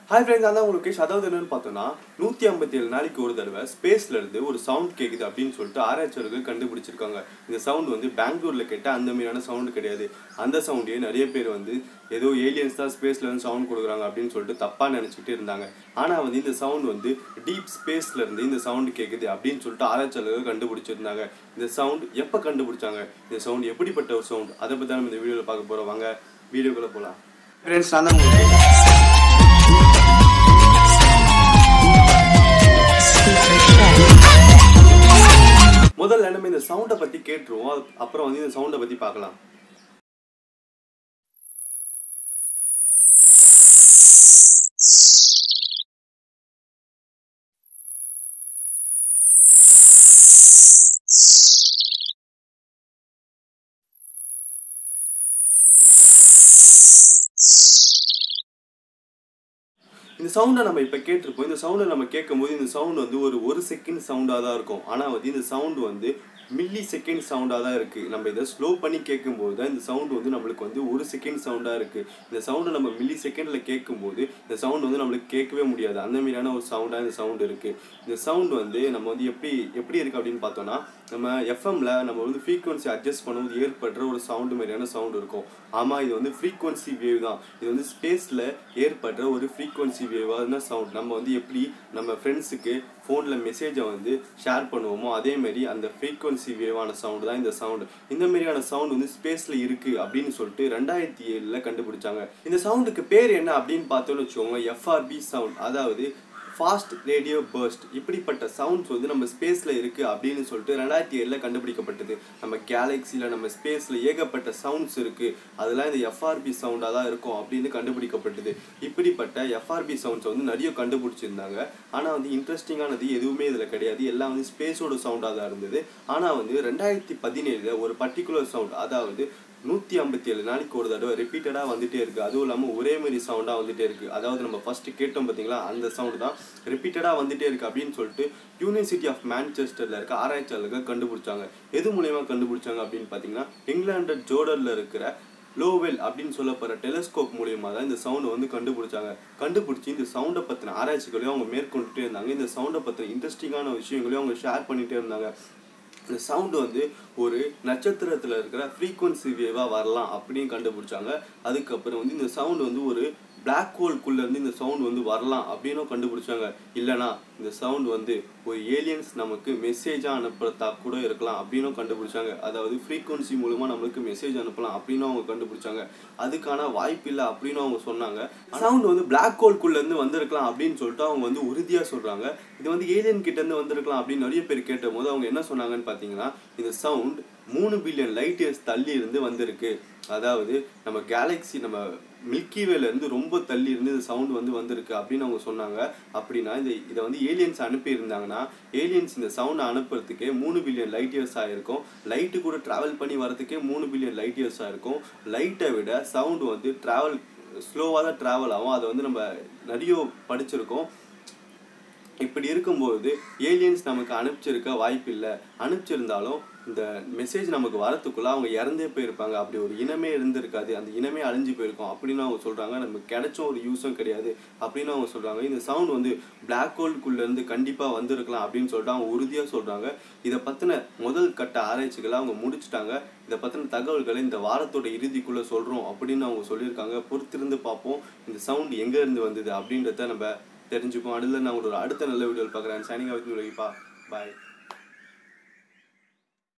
hi friends அதான் உங்களுக்கு cash அதாவது என்னன்னு பார்த்தோம்னா நூற்றி ஐம்பத்தி ஏழு நாளைக்கு ஒரு தடவை ஸ்பேஸ்ல இருந்து ஒரு சவுண்ட் கேட்குது அப்படின்னு சொல்லிட்டு ஆராய்ச்சியாளர்கள் கண்டுபிடிச்சிருக்காங்க இந்த சவுண்ட் வந்து பெங்களூர்ல கேட்ட அந்த மாதிரியான சவுண்டு கிடையாது அந்த சவுண்டையே நிறைய பேர் வந்து ஏதோ ஏலியன்ஸ் தான் ஸ்பேஸ்ல இருந்து சவுண்ட் கொடுக்குறாங்க அப்படின்னு சொல்லிட்டு தப்பா நினைச்சிட்டு இருந்தாங்க ஆனா வந்து இந்த சவுண்ட் வந்து டீப் ஸ்பேஸ்ல இருந்து இந்த சவுண்ட் கேட்குது அப்படின்னு சொல்லிட்டு ஆராய்ச்சியாளர்கள் கண்டுபிடிச்சிருந்தாங்க இந்த சவுண்ட் எப்போ கண்டுபிடிச்சாங்க இந்த சவுண்ட் எப்படிப்பட்ட ஒரு சவுண்ட் அதை பத்தி தான் நம்ம இந்த வீடியோவில் பார்க்க போறோம் வாங்க வீடியோக்குள்ள போகலாம் ஃப்ரெண்ட்ஸ் நான் தான் உங்களுக்கு முதல்ல நம்ம இந்த சவுண்டை பத்தி கேட்டுருவோம் அது- அப்புறம் வந்து இந்த சவுண்டை பத்தி பார்க்கலாம் இந்த சவுண்டை நம்ம இப்போ கேட்டிருப்போம் இந்த சவுண்டை நம்ம கேட்கும்போது இந்த சவுண்ட் வந்து ஒரு ஒரு செகண்ட் சவுண்டாக தான் இருக்கும் ஆனால் வந்து இந்த சவுண்ட் வந்து மில்லி செகண்ட் சவுண்டாக தான் இருக்குது நம்ம இதை ஸ்லோ பண்ணி கேட்கும்போது தான் இந்த சவுண்ட் வந்து நம்மளுக்கு வந்து ஒரு செகண்ட் சவுண்டாக இருக்குது இந்த சவுண்டை நம்ம மில்லி செகண்டில் கேட்கும்போது இந்த சவுண்ட் வந்து நம்மளுக்கு கேட்கவே முடியாது அந்த மாதிரியான ஒரு சவுண்டாக இந்த சவுண்ட் இருக்குது இந்த சவுண்ட் வந்து நம்ம வந்து எப்படி எப்படி இருக்குது அப்படின்னு பார்த்தோம்னா நம்ம எஃப்எம்ல நம்ம வந்து ஃப்ரீக்வன்சி அட்ஜஸ்ட் பண்ணும்போது ஏற்படுற ஒரு சவுண்டு மாதிரியான சவுண்ட் இருக்கும் ஆமாம் இது வந்து ஃப்ரீக்வன்சி வேவ் தான் இது வந்து ஸ்பேஸில் ஏற்படுற ஒரு ஃப்ரீக்வன்சி வேவான சவுண்ட் நம்ம வந்து எப்படி நம்ம ஃப்ரெண்ட்ஸுக்கு ஃபோனில் மெசேஜை வந்து ஷேர் பண்ணுவோமோ அதே மாதிரி அந்த ஃப்ரீக்வன்சி வேவான சவுண்டு தான் இந்த சவுண்டு இந்த மாதிரியான சவுண்ட் வந்து ஸ்பேஸில் இருக்குது அப்படின்னு சொல்லிட்டு ரெண்டாயிரத்தி ஏழில் கண்டுபிடிச்சாங்க இந்த சவுண்டுக்கு பேர் என்ன அப்படின்னு பார்த்தோன்னு வச்சுக்கோங்க எஃப்ஆர்பி சவுண்ட் அதாவது ஃபாஸ்ட் ரேடியோ பர்ஸ்ட் இப்படிப்பட்ட சவுண்ட்ஸ் வந்து நம்ம ஸ்பேஸில் இருக்குது அப்படின்னு சொல்லிட்டு ரெண்டாயிரத்தி ஏழில் கண்டுபிடிக்கப்பட்டது நம்ம கேலக்ஸியில் நம்ம ஸ்பேஸில் ஏகப்பட்ட சவுண்ட்ஸ் இருக்குது அதெல்லாம் இந்த எஃப்ஆர்பி சவுண்டாக தான் இருக்கும் அப்படின்னு கண்டுபிடிக்கப்பட்டது இப்படிப்பட்ட எஃப்ஆர்பி சவுண்ட்ஸ் வந்து நிறைய கண்டுபிடிச்சிருந்தாங்க ஆனால் வந்து இன்ட்ரெஸ்டிங்கானது எதுவுமே இதில் கிடையாது எல்லாம் வந்து ஸ்பேஸோட சவுண்டாக தான் இருந்தது ஆனால் வந்து ரெண்டாயிரத்தி பதினேழில் ஒரு பர்டிகுலர் சவுண்ட் அதாவது நூற்றி ஐம்பத்தி ஏழு நாளைக்கு ஒரு தடவை ரிப்பீட்டடாக வந்துட்டே இருக்குது அதுவும் இல்லாமல் ஒரே மாதிரி சவுண்டாக வந்துட்டே இருக்குது அதாவது நம்ம ஃபஸ்ட்டு கேட்டோம் பார்த்தீங்களா அந்த சவுண்டு தான் ரிப்பீட்டடாக வந்துட்டே இருக்குது அப்படின்னு சொல்லிட்டு யூனிவர்சிட்டி ஆஃப் மேன்செஸ்டரில் இருக்க ஆராய்ச்சியாளர்கள் கண்டுபிடிச்சாங்க எது மூலயமா கண்டுபிடிச்சாங்க அப்படின்னு பார்த்தீங்கன்னா இங்கிலாந்து ஜோர்டனில் இருக்கிற லோவெல் அப்படின்னு சொல்லப்படுற டெலஸ்கோப் மூலியமாக தான் இந்த சவுண்டை வந்து கண்டுபிடிச்சாங்க கண்டுபிடிச்சி இந்த சவுண்டை பற்றின ஆராய்ச்சிகளையும் அவங்க மேற்கொண்டுட்டே இருந்தாங்க இந்த சவுண்டை பற்றின இன்ட்ரெஸ்டிங்கான விஷயங்களையும் அவங்க ஷேர் பண்ணிகிட்டே இருந்தாங்க இந்த சவுண்டு வந்து ஒரு நட்சத்திரத்தில் இருக்கிற ஃப்ரீக்வன்சி வேவாக வரலாம் அப்படின்னு கண்டுபிடிச்சாங்க அதுக்கப்புறம் வந்து இந்த சவுண்ட் வந்து ஒரு பிளாக் ஹோல்குள்ளேருந்து இந்த சவுண்ட் வந்து வரலாம் அப்படின்னும் கண்டுபிடிச்சாங்க இல்லைனா இந்த சவுண்ட் வந்து ஒரு ஏலியன்ஸ் நமக்கு மெசேஜாக அனுப்புறதா கூட இருக்கலாம் அப்படின்னும் கண்டுபிடிச்சாங்க அதாவது ஃப்ரீக்வன்சி மூலமாக நம்மளுக்கு மெசேஜ் அனுப்பலாம் அப்படின்னு அவங்க கண்டுபிடிச்சாங்க அதுக்கான வாய்ப்பு இல்லை அப்படின்னு அவங்க சொன்னாங்க சவுண்ட் வந்து பிளாக் ஹோல்குள்ளேருந்து வந்திருக்கலாம் அப்படின்னு சொல்லிட்டு அவங்க வந்து உறுதியாக சொல்கிறாங்க இது வந்து ஏலியன் கிட்டேருந்து வந்திருக்கலாம் அப்படின்னு நிறைய பேர் கேட்ட போது அவங்க என்ன சொன்னாங்கன்னு பார்த்தீங்கன்னா இந்த சவுண்ட் மூணு பில்லியன் லைட் இயர்ஸ் தள்ளி இருந்து வந்திருக்கு அதாவது நம்ம கேலக்ஸி நம்ம மில்கி இருந்து ரொம்ப தள்ளி இருந்து இந்த சவுண்ட் வந்து வந்திருக்கு அப்படின்னு அவங்க சொன்னாங்க அப்படின்னா இந்த இதை வந்து ஏலியன்ஸ் அனுப்பி இருந்தாங்கன்னா ஏலியன்ஸ் இந்த சவுண்டை அனுப்புறதுக்கே மூணு பில்லியன் லைட் இயர்ஸ் ஆயிருக்கும் லைட்டு கூட ட்ராவல் பண்ணி வரதுக்கே மூணு பில்லியன் லைட் இயர்ஸ் ஆயிருக்கும் லைட்டை விட சவுண்ட் வந்து ட்ராவல் ஸ்லோவாக தான் ட்ராவல் ஆகும் அதை வந்து நம்ம நிறைய படிச்சிருக்கோம் இப்படி இருக்கும்போது ஏலியன்ஸ் நமக்கு அனுப்பிச்சிருக்க வாய்ப்பு இல்லை அனுப்பிச்சிருந்தாலும் இந்த மெசேஜ் நமக்கு வரத்துக்குள்ள அவங்க இறந்தே போயிருப்பாங்க அப்படி ஒரு இனமே இருந்திருக்காது அந்த இனமே அழிஞ்சு போயிருக்கும் அப்படின்னு அவங்க சொல்றாங்க நமக்கு கிடைச்சும் ஒரு யூஸும் கிடையாது அப்படின்னு அவங்க சொல்றாங்க இந்த சவுண்ட் வந்து பிளாக் ஹோல்குள்ள இருந்து கண்டிப்பா வந்திருக்கலாம் அப்படின்னு சொல்லிட்டு அவங்க உறுதியா சொல்றாங்க இதை பத்தின முதல் கட்ட ஆராய்ச்சிகளை அவங்க முடிச்சுட்டாங்க இதை பத்தின தகவல்களை இந்த வாரத்தோட இறுதிக்குள்ள சொல்றோம் அப்படின்னு அவங்க சொல்லியிருக்காங்க பொறுத்திருந்து பார்ப்போம் இந்த சவுண்ட் எங்க இருந்து வந்தது அப்படின்றத நம்ம தெரிஞ்சுப்போம் அடுத்த நான் ஒரு அடுத்த நல்ல வீடியோவில் பார்க்குறேன் சைனிங் அவுட் பாய்